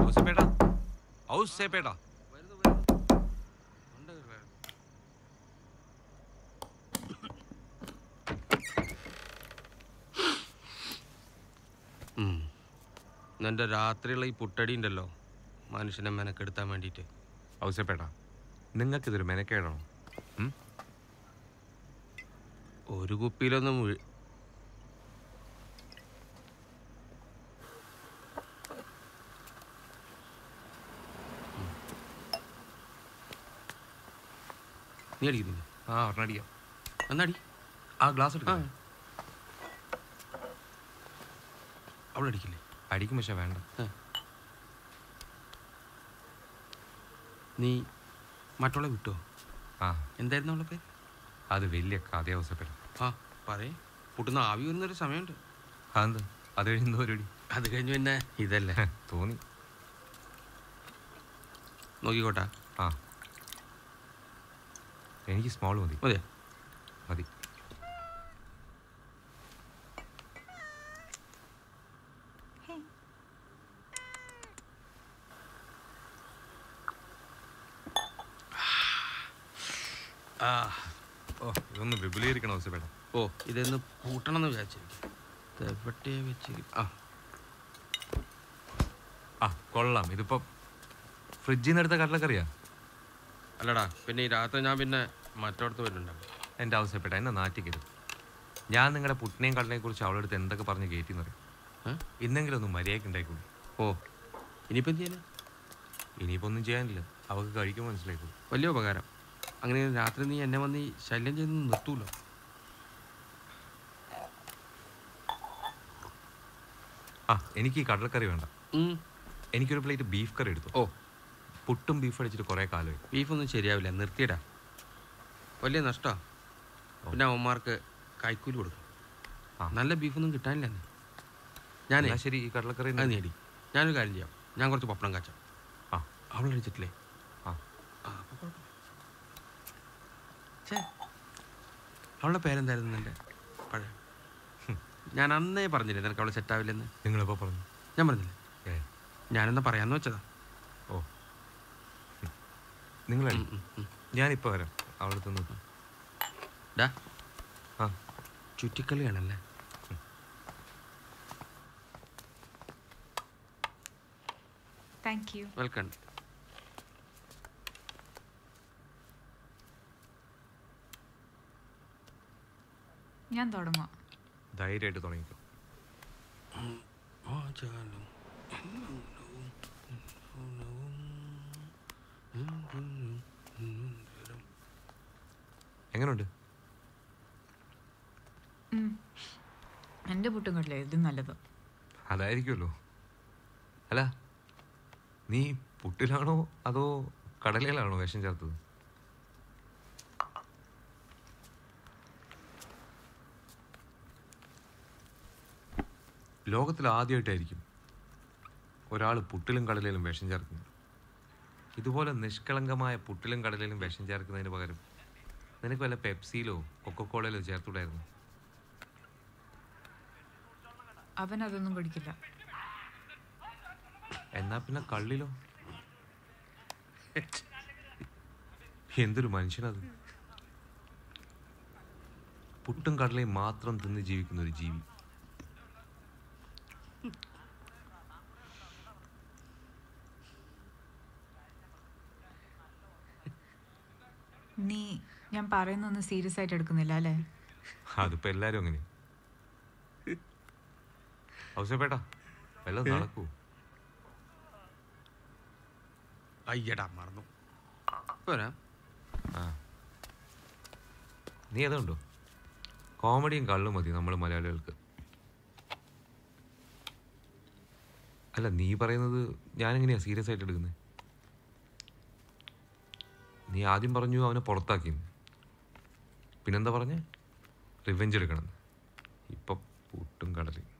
ഔസേപ്പേട്ടാ ഔസേപ്പേട്ടാ എൻ്റെ രാത്രിയുള്ള ഈ പുട്ടടി ഉണ്ടല്ലോ മനുഷ്യനെ മെനക്കെടുത്താൻ വേണ്ടിയിട്ട് ഔസേപ്പേട്ടാ നിങ്ങൾക്കിതൊരു മെനക്കേടാണോ ഉം? ഒരു കുപ്പിയിലൊന്നും വീ- നീ അടിക്കുന്നില്ല ആ ഒരെണ്ണം അടിക്കാം എന്നാടി ആ ഗ്ലാസ് എടുക്കാം അവിടെ അടിക്കില്ലേ അടിക്കും പക്ഷെ വേണ്ട നീ മറ്റുള്ള വിട്ടോ ആ എന്തായിരുന്നു അവളുടെ പേര് അത് വലിയ കഥ ഔസേപ്പേട്ട ആ പറയേ പുട്ടുന്ന ആവി വരുന്നൊരു സമയമുണ്ട് അതെന്ത് അത് കഴിഞ്ഞ പരിപാടി അത് കഴിഞ്ഞ് പിന്നെ ഇതല്ലേ തോന്നി നോക്കിക്കോട്ടാ ആ എനിക്ക് സ്മോൾ മതി മതിയോ മതി ആ ഓ ഇതൊന്ന് വിപുലീകരിക്കണം ഔസേപ്പേട്ട ഓ ഇതൊന്ന് പൂട്ടണം എന്ന് വിചാരിച്ചിരിക്കും എവിടെ വെച്ച് ആ ആ കൊള്ളാം ഇതിപ്പോ ഫ്രിഡ്ജിൽ നിന്ന് എടുത്ത കടലക്കറിയാ അല്ലടാ പിന്നെ ഈ രാത്രി ഞാൻ പിന്നെ മറ്റോടത്ത് വരുന്നുണ്ടാവും എൻ്റെ ഔസേപ്പേട്ട എന്നെ നാറ്റിക്കരുത് ഞാൻ നിങ്ങളുടെ പുട്ടിനെയും കടലിനെ കുറിച്ച് അവളുടെ അടുത്ത് എന്തൊക്കെ പറഞ്ഞ് കയറ്റിന്ന് പറയും ഏ? ഇന്നെങ്കിലും ഒന്ന് മര്യാദയ്ക്ക് ഉണ്ടായിക്കോളൂ ഓ ഇനിയിപ്പോൾ എന്ത് ചെയ്യാനാ ഇനിയിപ്പോൾ ഒന്നും ചെയ്യാനില്ല അവൾക്ക് കഴിക്കുമ്പോൾ മനസ്സിലായിക്കോളൂ വലിയ ഉപകാരം അങ്ങനെ രാത്രി നീ എന്നെ വന്ന് ഈ ശല്യം ചെയ്ത് നിർത്തൂലോ ആ എനിക്ക് ഈ കടലക്കറി വേണ്ട ഉം. എനിക്കൊരു പ്ലേറ്റ് ബീഫ് കറി എടുത്തു ഓ പുട്ടും ബീഫ് അടിച്ചിട്ട് കുറേ കാലമായി ബീഫൊന്നും ശരിയാവില്ല നിർത്തിയിടാ വലിയ നഷ്ടമാണ് പിന്നെ അവന്മാർക്ക് കൈക്കൂലി കൊടുക്കും ആ. നല്ല ബീഫൊന്നും കിട്ടാനില്ല നീ ഞാനേ എന്നാ ശരി ഈ കടലക്കറി അത് നേടി ഞാനൊരു കാര്യം ചെയ്യാം ഞാൻ കുറച്ച് പപ്പടം കാച്ചാം ആ അവളടിച്ചിട്ടില്ലേ ആ ആ അപ്പൊ കുഴപ്പമില്ല. ഛേ അവളുടെ പേരെന്തായിരുന്നു എൻ്റെ പഴയ ഞാൻ അന്നേ പറഞ്ഞില്ലേ നിനക്ക് അവളെ സെറ്റാവില്ലെന്ന് നിങ്ങളിപ്പോൾ പറഞ്ഞു ഞാൻ പറഞ്ഞില്ലേ ഏ ഞാനെന്നാ പറയാന്ന് വെച്ചതാ ഓ നിങ്ങളടി ഉം, ഉം, ഉം. ഞാനിപ്പോൾ വരാം അവളടുത്ത് നിന്ന് ഡാ ആ ചുറ്റിക്കളിയാണല്ലേ താങ്ക് യു വെൽക്കം ഞാൻ തുടങ്ങാം ധൈര്യമായിട്ട് തുടങ്ങിക്കോ വാചാലം എങ്ങനെയുണ്ട് ഉം. എൻ്റെ പുട്ടും കടല ഇത് നല്ലത് അതായിരിക്കുമല്ലോ അല്ല നീ പുട്ടിലാണോ അതോ കടലയിലാണോ വിഷം ചേർത്തത് ലോകത്തിൽ ആദ്യമായിട്ടായിരിക്കും ഒരാൾ പുട്ടിലും കടലയിലും വിഷം ചേർക്കുന്നത് ഇതുപോലെ നിഷ്കളങ്കമായ പുട്ടിലും കടലയിലും വിഷം ചേർക്കുന്നതിന് പകരം നിനക്ക് വല്ല പെപ്സിയിലോ കൊക്കക്കോളയിലോ ചേർത്തൂടായിരുന്നു അവൻ അതൊന്നും കുടിക്കില്ല എന്നാ പിന്നെ കള്ളിലോ എന്തൊരു മനുഷ്യനത് പുട്ടും കടലയും മാത്രം തിന്ന് ജീവിക്കുന്ന ഒരു ജീവി നീ ഞാൻ പറയുന്നൊന്നും സീരിയസ് ആയിട്ട് എടുക്കുന്നില്ല അല്ലേ അതിപ്പോ എല്ലാരും അങ്ങനെ ഔസേപ്പേട്ടാ വല്ലതും നടക്കൂ അയ്യടാ മറന്നു പോരാ ആ നീ അതുണ്ടോ കോമഡിയും കള്ളും മതി നമ്മൾ മലയാളികൾക്ക് അല്ല നീ പറയുന്നത് ഞാനെങ്ങനെയാ സീരിയസ് ആയിട്ട് എടുക്കുന്നത് നീ ആദ്യം പറഞ്ഞു അവനെ പുറത്താക്കിയെന്ന് പിന്നെന്താ പറഞ്ഞേ റിവെഞ്ച് എടുക്കണം ഇപ്പം പുട്ടും കടലും